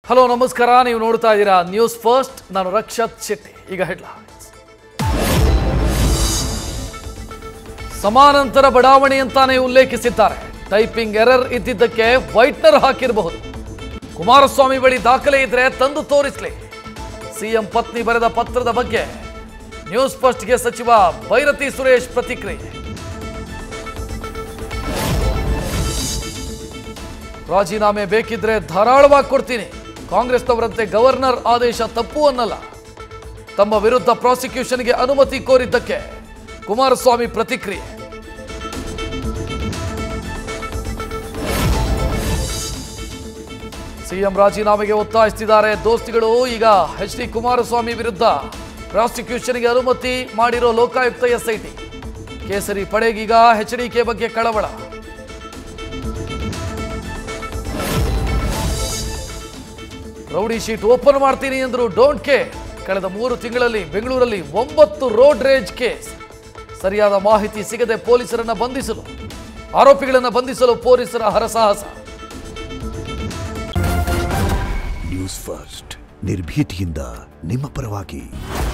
hello ನಮಸ್ಕಾರ ನೀವು ನೋಡ್ತಾ ಇದ್ದೀರಾ ನ್ಯೂಸ್ ಫಸ್ಟ್ ನಾನು ರಕ್ಷತ್ ಶೆಟ್ಟಿ ಈಗ ಹೆಡ್ಲೈನ್ಸ್ ಸಮಾನಾಂತರ ಬಡಾವಣೆ ಅಂತಾನೆ ಉಲ್ಲೇಖಿಸಿದ್ದಾರೆ ಟೈಪಿಂಗ್ ಎರರ್ ಇದ್ದಿದ್ದಕ್ಕೆ ವೈಟ್ನರ್ ಹಾಕಿರಬಹುದು ಕುಮಾರಸ್ವಾಮಿ ಬಳಿ ದಾಖಲೆ ಇದ್ರೆ ತಂದು ತೋರಿಸ್ಲಿ ಸಿಎಂ ಪತ್ನಿ ಬರೆದ ಪತ್ರದ ಬಗ್ಗೆ ನ್ಯೂಸ್ ಫಸ್ಟ್ಗೆ ಸಚಿವ ಭೈರತಿ ಸುರೇಶ್ ಪ್ರತಿಕ್ರಿಯೆ ರಾಜೀನಾಮೆ ಬೇಕಿದ್ರೆ ಧಾರಾಳವಾಗಿ ಕೊಡ್ತೀನಿ ಕಾಂಗ್ರೆಸ್ನವರಂತೆ ಗವರ್ನರ್ ಆದೇಶ ತಪ್ಪು ಅನ್ನಲ್ಲ ತಮ್ಮ ವಿರುದ್ಧ ಪ್ರಾಸಿಕ್ಯೂಷನ್ಗೆ ಅನುಮತಿ ಕೋರಿದ್ದಕ್ಕೆ ಕುಮಾರಸ್ವಾಮಿ ಪ್ರತಿಕ್ರಿಯೆ ಸಿಎಂ ರಾಜೀನಾಮೆಗೆ ಒತ್ತಾಯಿಸುತ್ತಿದ್ದಾರೆ ದೋಸ್ತಿಗಳು ಈಗ ಎಚ್ ಡಿ ಕುಮಾರಸ್ವಾಮಿ ವಿರುದ್ಧ ಪ್ರಾಸಿಕ್ಯೂಷನ್ಗೆ ಅನುಮತಿ ಮಾಡಿರೋ ಲೋಕಾಯುಕ್ತ ಎಸ್ಐಟಿ ಕೇಸರಿ ಪಡೆಗೀಗ ಎಚ್ಡಿಕೆ ಬಗ್ಗೆ ಕಳವಳ ರೌಡಿ ಶೀಟ್ ಓಪನ್ ಮಾಡ್ತೀನಿ ಎಂದರು ಡೋಂಟ್ ಕೇರ್ ಕಳೆದ ಮೂರು ತಿಂಗಳಲ್ಲಿ ಬೆಂಗಳೂರಲ್ಲಿ ಒಂಬತ್ತು ರೋಡ್ ರೇಜ್ ಕೇಸ್ ಸರಿಯಾದ ಮಾಹಿತಿ ಸಿಗದೆ ಪೊಲೀಸರನ್ನ ಬಂಧಿಸಲು ಆರೋಪಿಗಳನ್ನು ಬಂಧಿಸಲು ಪೊಲೀಸರ ಹರಸಾಹಸ ನ್ಯೂಸ್ ಫಸ್ಟ್ ನಿರ್ಭೀತಿಯಿಂದ ನಿಮ್ಮ ಪರವಾಗಿ